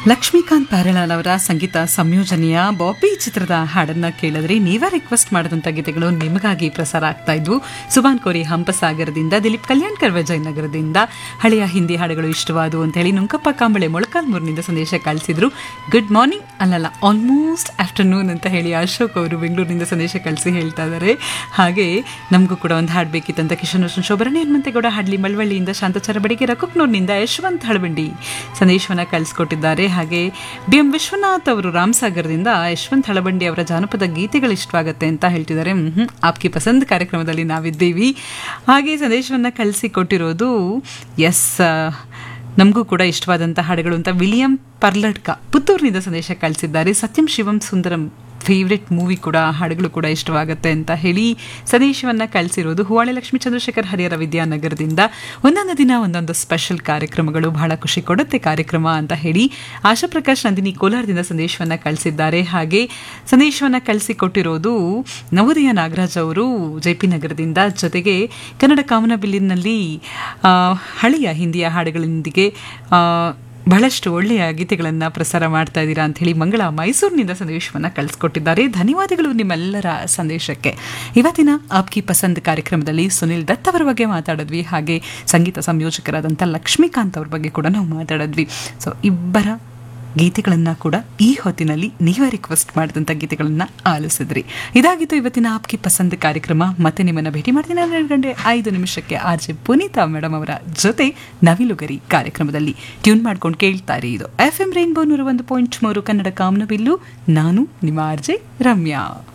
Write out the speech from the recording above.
ಲಕ್ಷ್ಮೀಕಾಂತ್ ಪ್ಯಾರಲಾಲ್ ಅವರ ಸಂಗೀತ ಸಂಯೋಜನೆಯ ಬಾಬಿ ಚಿತ್ರದ ಹಾಡನ್ನ ಕೇಳಿದ್ರೆ ನೀವೇ ರಿಕ್ವೆಸ್ಟ್ ಮಾಡಿದಂಥ ಗೀತೆಗಳು ನಿಮಗಾಗಿ ಪ್ರಸಾರ ಆಗ್ತಾ ಇದ್ವು ಸುಭಾನ್ ಕೋರಿ ಹಂಪಸಾಗರದಿಂದ ದಿಲೀಪ್ ಕಲ್ಯಾಣ್ಕರ್ ವಿಜಯನಗರದಿಂದ ಹಳೆಯ ಹಿಂದಿ ಹಾಡುಗಳು ಇಷ್ಟವಾದವು ಅಂತ ಹೇಳಿ ನುಂಕಪ್ಪ ಕಾಂಬಳೆ ಮೊಳಕಾಲ್ಮೂರಿನಿಂದ ಸಂದೇಶ ಕಳಿಸಿದ್ರು ಗುಡ್ ಮಾರ್ನಿಂಗ್ ಅಲ್ಲಲ್ಲ ಆಲ್ಮೋಸ್ಟ್ ಆಫ್ಟರ್ನೂನ್ ಅಂತ ಹೇಳಿ ಅಶೋಕ್ ಅವರು ಬೆಂಗಳೂರಿನಿಂದ ಸಂದೇಶ ಕಳಿಸಿ ಹೇಳ್ತಾ ಇದ್ದಾರೆ ಹಾಗೆ ನಮಗೂ ಕೂಡ ಒಂದು ಹಾಡು ಬೇಕಿತ್ತಂತ ಕಿಶನ್ ರೋಷನ್ ಶೋಭರಣಿ ಹನುಮಂತೇಗೌಡ ಹಾಡ್ಲಿ ಮಳವಳ್ಳಿಯಿಂದ ಶಾಂತಚಾರ ಬಡಿಗೆ ರಕುಕ್ನೂರ್ನಿಂದ ಯಶವಂತ್ ಹಳಬಂಡಿ ಸಂದೇಶವನ್ನು ಕಳಿಸ್ಕೊಟ್ಟಿದ್ದಾರೆ ಹಾಗೆ ಬಿ ಎಂ ವಿಶ್ವನಾಥ್ ಅವರು ರಾಮಸಾಗರದಿಂದ ಯಶವಂತ್ ಹಳಬಂಡಿ ಅವರ ಜಾನಪದ ಗೀತೆಗಳು ಇಷ್ಟವಾಗುತ್ತೆ ಅಂತ ಹೇಳ್ತಿದ್ದಾರೆ ಹ್ಮ್ ಆಪ್ಕಿ ಪಸಂದ್ ಕಾರ್ಯಕ್ರಮದಲ್ಲಿ ನಾವಿದ್ದೀವಿ ಹಾಗೆ ಸಂದೇಶವನ್ನು ಕಳಿಸಿ ಕೊಟ್ಟಿರೋದು ಎಸ್ ನಮಗೂ ಕೂಡ ಇಷ್ಟವಾದಂಥ ಹಾಡುಗಳು ಅಂತ ವಿಲಿಯಂ ಪರ್ಲಡ್ಕ ಪುತ್ತೂರಿನಿಂದ ಸಂದೇಶ ಕಳಿಸಿದ್ದಾರೆ ಸತ್ಯಂ ಶಿವಂ ಸುಂದರಂ ಫೇವ್ರೆಟ್ ಮೂವಿ ಕೂಡ ಹಾಡುಗಳು ಕೂಡ ಇಷ್ಟವಾಗುತ್ತೆ ಅಂತ ಹೇಳಿ ಸಂದೇಶವನ್ನು ಕಳಿಸಿರೋದು ಹುವಾಳೆ ಲಕ್ಷ್ಮೀ ಚಂದ್ರಶೇಖರ್ ಹರಿಹರ ವಿದ್ಯಾನಗರದಿಂದ ಒಂದೊಂದು ದಿನ ಒಂದೊಂದು ಸ್ಪೆಷಲ್ ಕಾರ್ಯಕ್ರಮಗಳು ಬಹಳ ಖುಷಿ ಕೊಡುತ್ತೆ ಕಾರ್ಯಕ್ರಮ ಅಂತ ಹೇಳಿ ಆಶಾ ಪ್ರಕಾಶ್ ನಂದಿನಿ ಕೋಲಾರದಿಂದ ಸಂದೇಶವನ್ನು ಕಳಿಸಿದ್ದಾರೆ ಹಾಗೆ ಸಂದೇಶವನ್ನು ಕಳಿಸಿಕೊಟ್ಟಿರೋದು ನವೋದಯ ನಾಗರಾಜ್ ಅವರು ಜೆ ಪಿ ನಗರದಿಂದ ಜೊತೆಗೆ ಕನ್ನಡ ಕಾಮನಬಿಲ್ಲಿನಲ್ಲಿ ಆ, ಹಳೆಯ ಹಿಂದಿಯ ಹಾಡುಗಳೊಂದಿಗೆ ಆ, ಬಹಳಷ್ಟು ಒಳ್ಳೆಯ ಗೀತೆಗಳನ್ನು ಪ್ರಸಾರ ಮಾಡ್ತಾ ಇದ್ದೀರಾ ಅಂತ ಹೇಳಿ ಮಂಗಳ ಮೈಸೂರಿನಿಂದ ಸಂದೇಶವನ್ನು ಕಳಿಸ್ಕೊಟ್ಟಿದ್ದಾರೆ ಧನ್ಯವಾದಗಳು ನಿಮ್ಮೆಲ್ಲರ ಸಂದೇಶಕ್ಕೆ ಇವತ್ತಿನ ಆಪ್ಕಿ ಪಸಂದ್ ಕಾರ್ಯಕ್ರಮದಲ್ಲಿ ಸುನಿಲ್ ದತ್ ಅವರ ಬಗ್ಗೆ ಮಾತಾಡಿದ್ವಿ ಹಾಗೆ ಸಂಗೀತ ಸಂಯೋಜಕರಾದಂಥ ಲಕ್ಷ್ಮೀಕಾಂತ್ ಅವ್ರ ಬಗ್ಗೆ ಕೂಡ ನಾವು ಮಾತಾಡಿದ್ವಿ ಸೊ ಇಬ್ಬರ ಗೀತೆಗಳನ್ನು ಕೂಡ ಈ ಹೊತ್ತಿನಲ್ಲಿ ನೀವೇ ರಿಕ್ವೆಸ್ಟ್ ಮಾಡಿದಂಥ ಗೀತೆಗಳನ್ನು ಆಲಿಸಿದ್ರಿ ಇದಾಗಿತ್ತು ಇವತ್ತಿನ ಆಪ್ಕಿ ಪಸಂದ್ ಕಾರ್ಯಕ್ರಮ ಮತ್ತೆ ನಿಮ್ಮನ್ನು ಭೇಟಿ ಮಾಡ್ತೀನಿ ಹನ್ನೆರಡು ಗಂಟೆ ಐದು ನಿಮಿಷಕ್ಕೆ ಆರ್ ಜೆ ಪುನೀತಾ ಮೇಡಮ್ ಅವರ ಜೊತೆ ನವಿಲುಗರಿ ಕಾರ್ಯಕ್ರಮದಲ್ಲಿ ಟ್ಯೂನ್ ಮಾಡ್ಕೊಂಡು ಕೇಳ್ತಾರೆ ಇದು ಎಫ್ ಎಂ ರೈನ್ಬೋ ನೂರ ಒಂದು ಪಾಯಿಂಟ್ ಮೂರು ಕನ್ನಡ ಕಾಮನಬಿಲ್ಲು ನಾನು ನಿಮ್ಮ ಆರ್ ಜೆ ರಮ್ಯಾ